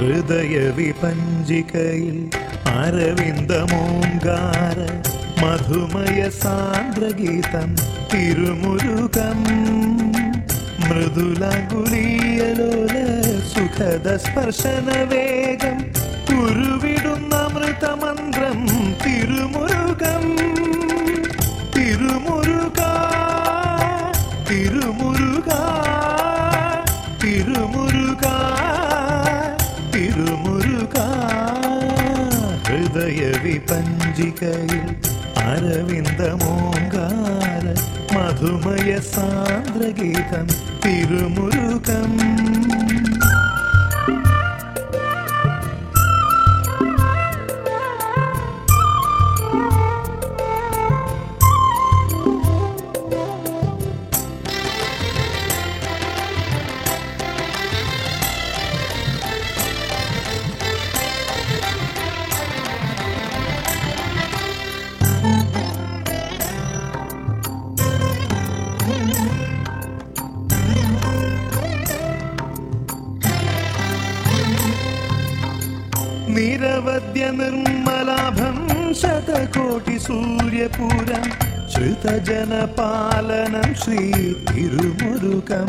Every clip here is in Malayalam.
ഹൃദയ വിപഞ്ചികയിൽ അരവിന്ദമോങ്കാര മധുമയ സാന്ദ്രഗീതം തിരുമുരുകം മൃദുലകുലീയലോല സുഖദ സ്പർശന വേഗം ഉരുവിടുന്ന അമൃതമന്ത്രം തിരുമുരുകം തിരുമുരുക തിരുമുരുക തിരുമുരുക തിരുമുരുക ഹൃദയ വിപഞ്ചികയിൽ അരവിന്ദമോങ്കാര മധുമയ സാന്ദ്രഗീതം തിരുമുരുകം നിരവധ്യ നിർമ്മലാഭം ശതകോടി സൂര്യപൂരം ശ്രുതജനപാലനം ശ്രീ തിരുമുരുകം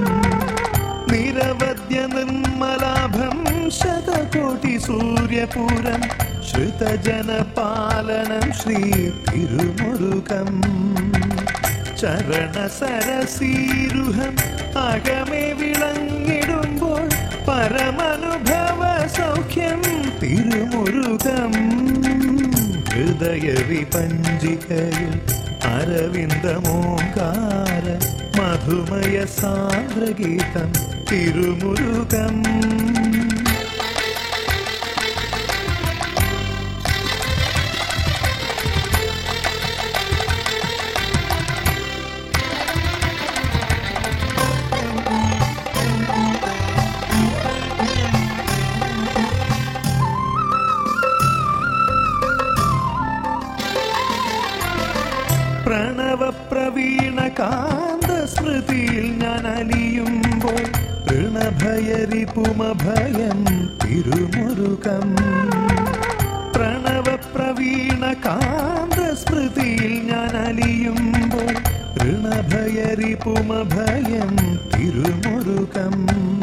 നിരവധ്യ നിർമ്മലാഭം ശതകോടി സൂര്യപൂരം ശ്രുതജനപാലനം ശ്രീ തിരുമുരുകം ചരണസരസീരുഹം അകമേ വിളങ്ങിടുമ്പോൾ പരമനുഭവ സൗഖ്യം തിരുമുരുകം ഹൃദയ വിപഞ്ചികയിൽ അരവിന്ദമോങ്കാര മധുമയ സാന്ദ്രഗീതം തിരുമുരുകം പ്രണവ പ്രവീണ കാന്ത സ്മൃതിയിൽ ഞാൻ അലിയുമ്പോൾ ഋണഭയരിപുമഭയം തിരുമുരുകം പ്രണവ പ്രവീണ കാന്ത സ്മൃതിയിൽ ഞാൻ അലിയുമ്പോൾ ഋണഭയരിപുമഭയം തിരുമുരുകം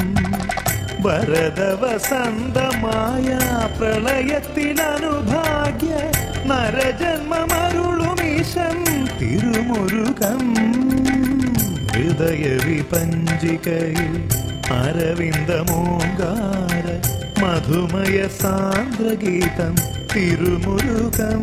വരദവസന്തമായ പ്രളയത്തിലനുഭാഗ്യ നരജന്മമരുളുമീശം തിരുമുരുകം ഹൃദയ വിപഞ്ചികയിൽ അരവിന്ദമോങ്കാര മധുമയ സാന്ദ്രഗീതം തിരുമുരുകം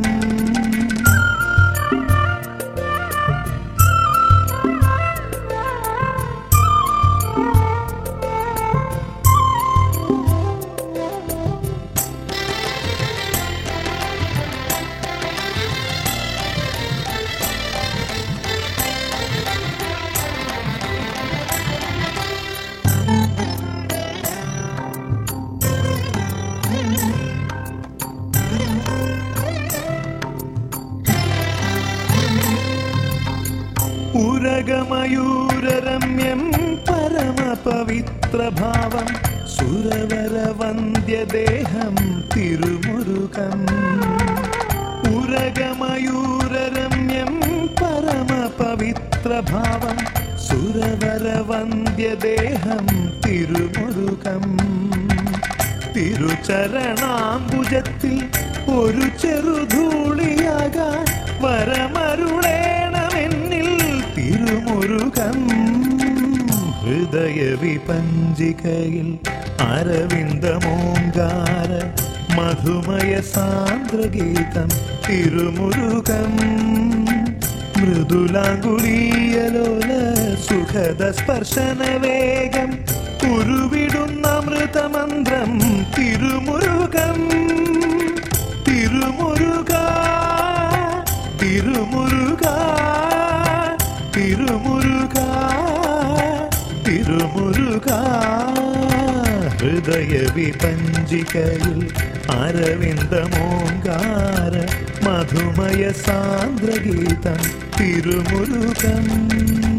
ഉരഗമയൂരരമ്യം പരമപവിത്രഭാവം സുരവരവന്ദ്യദേഹം തിരുമുരുകം ഉരഗമയൂരരമ്യം പരമപവിത്രഭാവം സുരവരവന്ദ്യദേഹം തിരുമുരുകം തിരുചരണാംബുജത്തിൽ ഒരു ചെറുധൂളിയാകാൻ വരമരുളേണമെന്നിൽ തിരുമുരുകം ഹൃദയ വിപഞ്ചികയിൽ അരവിന്ദമോങ്കാര മധുമയ സാന്ദ്രഗീതം തിരുമുരുകം മൃദുലാങ്കുലീയലോല സുഖദ സ്പർശന വേഗം ഉരുവിടുന്ന അമൃതമന്ത്രം തിരുമുരുകം തിരുമുരുക തിരുമുരുക തിരുമുരുക തിരുമുരുക ഹൃദയ വിപഞ്ചികയിൽ അരവിന്ദമോങ്കാര മധുമയ സാന്ദ്രഗീതം തിരുമുരുകം